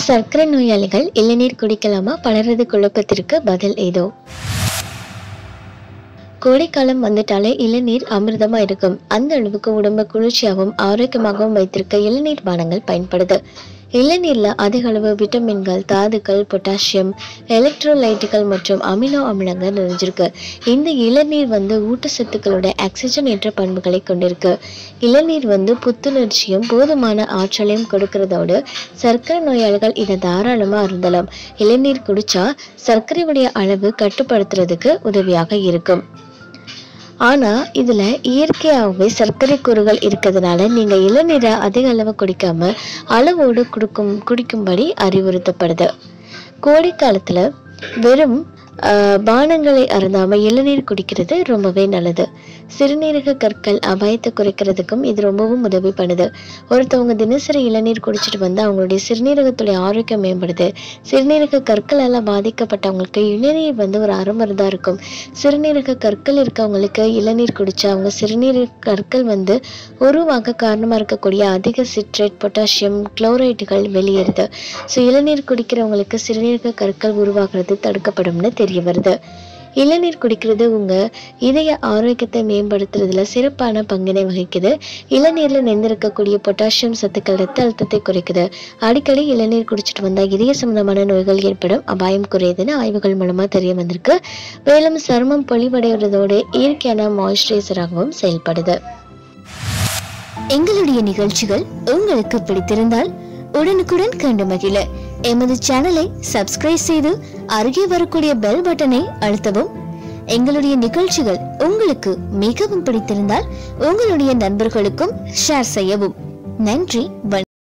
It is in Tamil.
சர்க்கரை நோயாளிகள் இளநீர் குடிக்கலாமா பலரது குழப்பத்திற்கு பதில் இதோ கோடைக்காலம் வந்துட்டாலே இளநீர் அமிர்தமா இருக்கும் அந்த அளவுக்கு உடம்ப குளிர்ச்சியாகவும் ஆரோக்கியமாகவும் வைத்திருக்க இளநீர் பானங்கள் பயன்படுது இளநீர்ல அதிக அளவு விட்டமின்கள் தாதுக்கள் பொட்டாசியம் எலக்ட்ரோலைட்டுகள் மற்றும் அமினோ அமிலங்கள் நிறைஞ்சிருக்கு இந்த இளநீர் வந்து ஊட்டச்சத்துக்களோட ஆக்சிஜனேற்ற பண்புகளை கொண்டிருக்கு இளநீர் வந்து புத்துணர்ச்சியும் போதுமான ஆற்றலையும் கொடுக்கறதோடு சர்க்கரை நோயாளிகள் இதை தாராளமா அருந்தலாம் இளநீர் குடிச்சா சர்க்கரையுடைய அளவு கட்டுப்படுத்துறதுக்கு உதவியாக இருக்கும் ஆனா இதுல இயற்கையாகவே சர்க்கரை கூறுகள் இருக்கிறதுனால நீங்க இளநீரை அதிக அளவு குடிக்காம அளவோடு குடுக்கும் குடிக்கும்படி அறிவுறுத்தப்படுது கோடை காலத்துல வெறும் ஆஹ், பானங்களை அருந்தாம இளநீர் குடிக்கிறது ரொம்பவே நல்லது சிறுநீரக கற்கள் அபாயத்தை குறைக்கிறதுக்கும் இது ரொம்பவும் உதவி பண்ணுது ஒருத்தவங்க தினசரி இளநீர் குடிச்சிட்டு வந்து அவங்களுடைய சிறுநீரகத்துடைய ஆரோக்கியம் மேம்படுது சிறுநீரக கற்களால் பாதிக்கப்பட்டவங்களுக்கு இளநீர் வந்து ஒரு அருமருந்தா இருக்கும் சிறுநீரக கற்கள் இருக்கவங்களுக்கு இளநீர் குடிச்சா அவங்க சிறுநீரக கற்கள் வந்து உருவாக காரணமாக இருக்கக்கூடிய அதிக சிட்ரேட் பொட்டாசியம் குளோரைட்டுகள் வெளியேறுது ஸோ இளநீர் குடிக்கிறவங்களுக்கு சிறுநீரக கற்கள் உருவாகிறது தடுக்கப்படும்னு தெரிய வருது இளநீர் குடிக்கிறது உங்க இதய ஆரோக்கியத்தை மேம்படுத்துறதுல சிறப்பான பங்கினை வகிக்குது இளநீர்ல நிறைந்திருக்கக்கூடிய பொட்டாசியம் சத்துக்கள் ரத்த அழுத்தத்தை குறைக்குது அடிக்கடி இளநீர் குடிச்சிட்டு வந்தா இதய சம்பந்தமான நோய்கள் ஏற்படும் அபாயம் குறையுதுன்னு ஆய்வுகள் மூலமா தெரிய வந்திருக்கு மேலும் சருமம் பொலிவடைகிறதோடு இயற்கையான மாய்ஸ்சரைசராகவும் செயல்படுது எங்களுடைய நிகழ்ச்சிகள் உங்களுக்கு பிடித்திருந்தால் உடனுக்குடன் கண்டு மகிழ எமது சேனலை சப்ஸ்கிரைப் செய்து அருகே வரக்கூடிய பெல் பட்டனை அழுத்தவும் எங்களுடைய நிகழ்ச்சிகள் உங்களுக்கு மிகவும் பிடித்திருந்தால் உங்களுடைய நண்பர்களுக்கும் ஷேர் செய்யவும் நன்றி வணக்கம்